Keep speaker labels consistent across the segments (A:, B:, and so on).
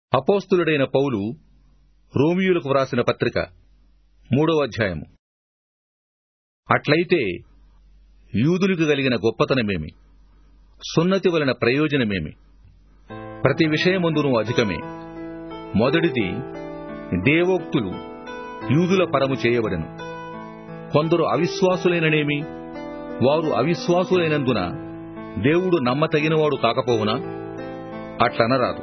A: అపోస్తులుడైన పౌలు రోమియులకు వ్రాసిన పత్రిక మూడవ అధ్యాయము అట్లయితే యూదులకు కలిగిన గొప్పతనమేమి సున్నతి వలన ప్రయోజనమేమి ప్రతి విషయమందును అధికమే మొదటిది దేవోక్తులు యూదుల పరము చేయబడెను కొందరు అవిశ్వాసులైననేమి వారు అవిశ్వాసులైనందున దేవుడు నమ్మతగినవాడు కాకపోవునా అట్లనరాదు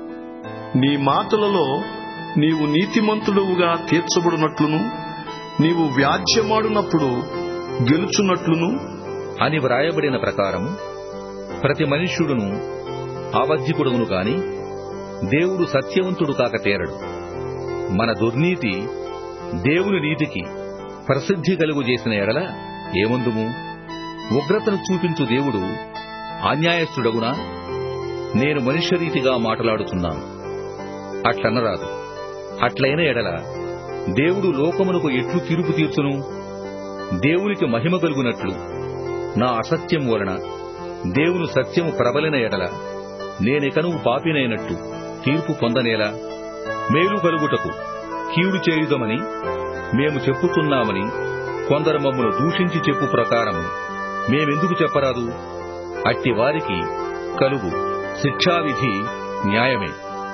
B: నీ మాటలలో నీవు నీతిమంతుడువుగా తీర్చబడినట్లును నీవు వ్యాజ్యమాడునప్పుడు గెలుచున్నట్లును
A: అని వ్రాయబడిన ప్రకారము ప్రతి మనుష్యుడును అబద్ధికుడును గాని దేవుడు సత్యవంతుడు కాక తేరడు మన దుర్నీతి దేవుని నీతికి ప్రసిద్ధి కలుగు చేసిన ఎడల ఏమందుము ఉగ్రతను చూపించు దేవుడు అన్యాయస్థుడగునా నేను మనుష్యరీతిగా మాట్లాడుతున్నాను అట్లనరాదు అట్లైన ఎడల దేవుడు లోకమునకు ఎట్లు తీర్పు తీర్చును దేవునికి మహిమ కలుగునట్లు నా అసత్యం వలన దేవుని సత్యము ప్రబలిన ఎడల నేనికను పాపినైనట్టు తీర్పు పొందనేలా మేలు కలుగుటకు కీడు చేయుదమని మేము చెప్పుతున్నామని కొందరు మమ్మను దూషించి చెప్పు ప్రకారము మేమెందుకు చెప్పరాదు అట్టి వారికి కలుగు శిక్షావిధి న్యాయమే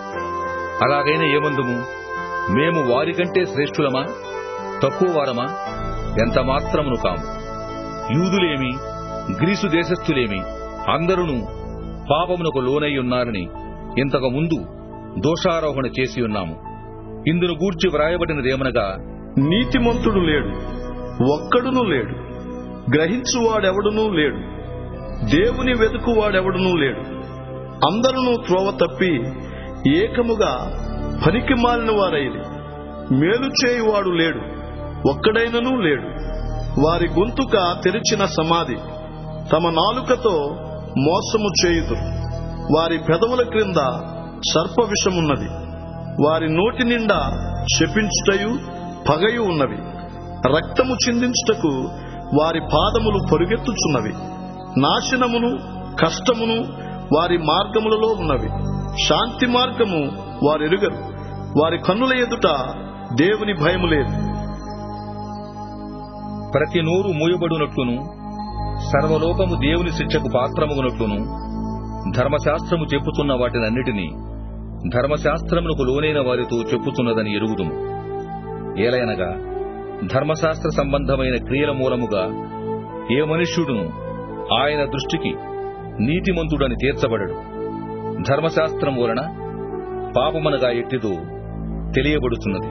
A: అలాగైనా ఏమందుము మేము వారికంటే శ్రేష్ఠులమా తక్కువ వారమా ఎంత మాత్రమును కాము యూదులేమి గ్రీసు దేశస్థులేమి అందరూ పాపమునకు లోనై ఉన్నారని ఇంతకు ముందు దోషారోహణ చేసి ఉన్నాము ఇందును గూర్చి వ్రాయబడినదేమనగా
B: నీతిమంతుడు లేడు ఒక్కడునూ లేడు గ్రహించువాడెవడునూ లేడు దేవుని వెతుకువాడెవడునూ లేడు అందరూ త్రోవ తప్పి ఏకముగా పనికి మాలిన వారైది మేలు చేయువాడు లేడు ఒక్కడైననూ లేడు వారి గొంతుక తెరిచిన సమాధి తమ నాలుకతో మోసము చేయుదురు వారి పెదవుల క్రింద సర్ప విషమున్నది వారి నోటి నిండా శపించుటయు పగయు ఉన్నవి రక్తము చిందించుటకు వారి పాదములు పరుగెత్తుచున్నవి నాశనమును కష్టమును వారి మార్గములలో ఉన్నవి శాంతి మార్గము వారెరుగరు వారి కన్నుల ఎదుట దేవుని భయము లేదు
A: ప్రతి నోరు మూయబడునట్లును సర్వలోకము దేవుని శిక్షకు పాత్రమగునట్లును ధర్మశాస్త్రము చెప్పుతున్న వాటినన్నిటినీ ధర్మశాస్త్రమునకు లోనైన వారితో చెప్పుతున్నదని ఎరుగుదుము ఏలయనగా ధర్మశాస్త్ర సంబంధమైన క్రియల మూలముగా ఏ మనుష్యుడును ఆయన దృష్టికి నీతిమంతుడని తీర్చబడడు ధర్మశాస్త్రం వలన పాపమనగా ఎట్టిదో తెలియబడుతున్నది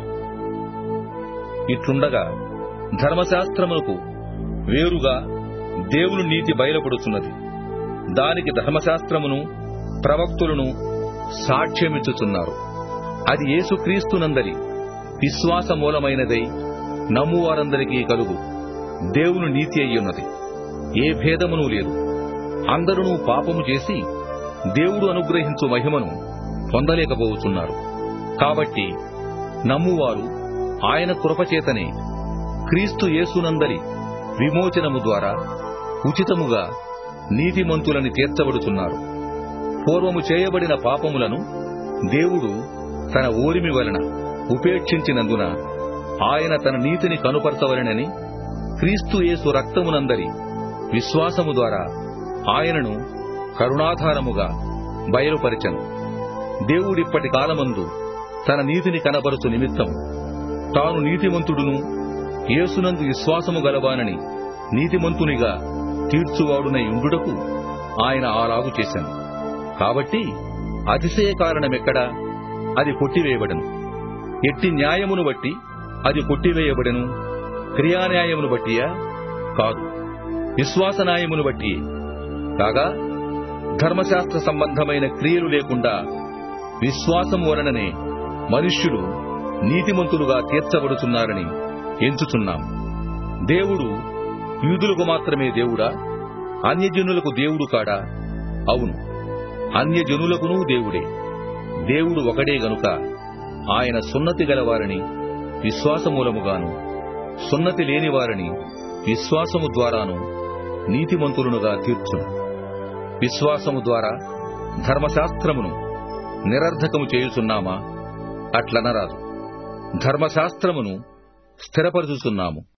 A: ఇట్లుండగా ధర్మశాస్త్రమునకు వేరుగా దేవుని నీతి బయలుపడుతున్నది దానికి ధర్మశాస్త్రమును ప్రవక్తులను సాక్ష్యమిచ్చుచున్నారు అది యేసుక్రీస్తునందరి విశ్వాస మూలమైనదై నమ్మువారందరికీ కలుగు దేవుని నీతి అయ్యున్నది ఏ భేదమును లేదు అందరూ పాపము చేసి దేవుడు అనుగ్రహించు మహిమను పొందలేకపోతున్నారు కాబట్టి నమ్మువారు ఆయన కృపచేతనే క్రీస్తు యేసునందరి విమోచనము ద్వారా ఉచితముగా నీతిమంతులని తీర్చబడుతున్నారు పూర్వము చేయబడిన పాపములను దేవుడు తన ఓరిమి వలన ఉపేక్షించినందున ఆయన తన నీతిని కనుపరచవలనని క్రీస్తు యేసు రక్తమునందరి విశ్వాసము ద్వారా ఆయనను కరుణాధారముగా బయలుపరిచను దేవుడిప్పటి కాలమందు తన నీతిని కనబరుచు నిమిత్తం తాను నీతిమంతుడును యేసునందు విశ్వాసము గలవానని నీతిమంతునిగా తీర్చువాడునై ఉండుటకు ఆయన అలాగు చేశాను కాబట్టి అతిశయ కారణమెక్కడా అది కొట్టివేయబడను ఎట్టి న్యాయమును బట్టి అది కొట్టివేయబడెను క్రియాన్యాయమును బట్టియా కాదు విశ్వాస న్యాయమును బట్టి కాగా ధర్మశాస్త్ర సంబంధమైన క్రియలు లేకుండా విశ్వాసం వలననే మనుష్యులు నీతిమంతులుగా తీర్చబడుతున్నారని ఎంచుచున్నాం దేవుడు యూదులకు మాత్రమే దేవుడా అన్యజనులకు దేవుడు కాడా అవును అన్యజనులకునూ దేవుడే దేవుడు ఒకడే గనుక ఆయన సున్నతి గలవారని విశ్వాసమూలముగాను సున్నతి లేనివారని విశ్వాసము ద్వారాను నీతిమంతులునుగా తీర్చును విశ్వాసము ద్వారా ధర్మశాస్త్రమును నిరర్ధకము చేయుచున్నామా అట్లనరాదు ధర్మశాస్త్రమును స్థిరపరచుచున్నాము